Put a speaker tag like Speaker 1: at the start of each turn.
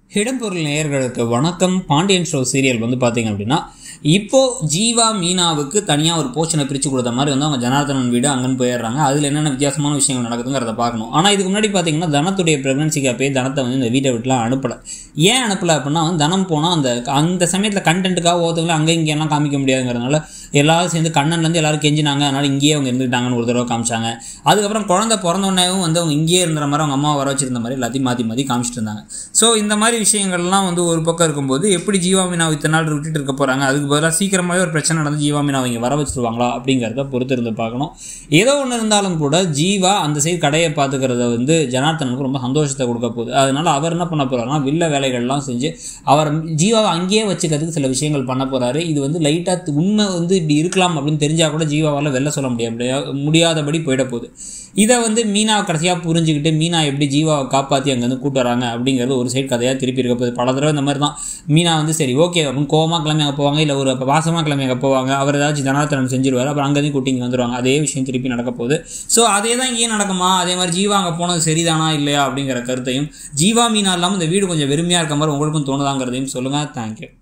Speaker 1: இடம்பொருள் நேயர்களுக்கு வணக்கம் பாண்டியன் ஷோ சீரியல் வந்து பார்த்தீங்க அப்படின்னா இப்போ ஜீவா மீனாவுக்கு தனியாக ஒரு போர்ஷனை பிரித்து கொடுத்த மாதிரி வந்து அவங்க ஜனார்தனன் வீடு அங்கன்னு போயிடுறாங்க அதில் என்னென்ன வித்தியாசமான விஷயங்கள் நடக்குதுங்கிறத பார்க்கணும் ஆனால் இதுக்கு முன்னாடி பார்த்தீங்கன்னா தனத்துடைய ப்ரெக்னன்சிக்கு போய் தனத்தை வந்து இந்த வீட்டை விட்டுலாம் அனுப்பலை ஏன் அனுப்பலை அப்படின்னா வந்து தனம் போனால் அந்த அந்த சமயத்தில் கண்டென்ட்டுக்காக ஒருத்தவங்களை அங்கே இங்கேலாம் காமிக்க முடியாதுங்கிறதுனால எல்லாரும் சேர்ந்து கண்ணன்லேருந்து எல்லாரும் கெஞ்சினாங்க அதனால் இங்கேயே அவங்க இருந்துட்டாங்கன்னு ஒரு தடவை காமிச்சாங்க அதுக்கப்புறம் குழந்தை பிறந்தோடனேவும் வந்து அவங்க இங்கேயே இருந்த மாதிரி அவங்க அம்மா வர வச்சிருந்த மாதிரி எல்லாத்தையும் மாற்றி மாற்றி காமிச்சிட்டு இருந்தாங்க ஸோ இந்த மாதிரி விஷயங்கள்லாம் வந்து ஒரு பக்கம் இருக்கும்போது எப்படி ஜீவா மீனா இத்தனை நாள் விட்டுட்டு இருக்க போகிறாங்க அதுக்கு பதிலாக சீக்கிரமாகவே ஒரு பிரச்சனை நடந்து ஜீவா மீனா அவங்க வர வச்சிருவாங்களா அப்படிங்கிறத பொறுத்து இருந்து பார்க்கணும் ஏதோ ஒன்று இருந்தாலும் கூட ஜீவா அந்த சைடு கடையை பார்த்துக்கிறத வந்து ஜனார்த்தனுக்கு ரொம்ப சந்தோஷத்தை கொடுக்க போகுது அதனால அவர் என்ன பண்ண போறாருன்னா வில்ல வேலைகள்லாம் செஞ்சு அவர் ஜீவாவை அங்கேயே வச்சுக்கிறதுக்கு சில விஷயங்கள் பண்ண போறாரு இது வந்து லைட்டாக உண்மை வந்து இப்படி இருக்கலாம் அப்படின்னு தெரிஞ்சால் கூட ஜீவாவால் வெளில சொல்ல முடியாது முடியாதபடி போயிட போகுது இதை வந்து மீனா கடைசியாக புரிஞ்சுக்கிட்டு மீனா எப்படி ஜீவாவை காப்பாற்றி அங்கேருந்து கூட்டு வராங்க அப்படிங்கிறது ஒரு சைடு கதையாக திருப்பி இருக்க போகுது பல தடவை இந்த மாதிரி தான் மீனா வந்து சரி ஓகே அப்படின்னு கோவமாக கிளம்பி அங்கே போவாங்க இல்லை ஒரு பாசமாக கிளம்பி அங்கே போவாங்க அவர் ஏதாச்சும் ஜனார்த்தனம் செஞ்சிருவார் அப்புறம் அங்கேருந்து கூட்டிங்க வந்துடுவாங்க அதே விஷயம் திருப்பி நடக்க போகுது ஸோ அதே தான் இங்கேயும் நடக்குமா அதே மாதிரி ஜீவா அங்கே போனது சரிதானா இல்லையா அப்படிங்கிற கருத்தையும் ஜீவா மீனா இல்லாமல் இந்த வீடு கொஞ்சம் வெறுமையாக இருக்க மாதிரி உங்களுக்கும் தோணுதாங்கிறதையும் சொல்லுங்கள் தேங்க்யூ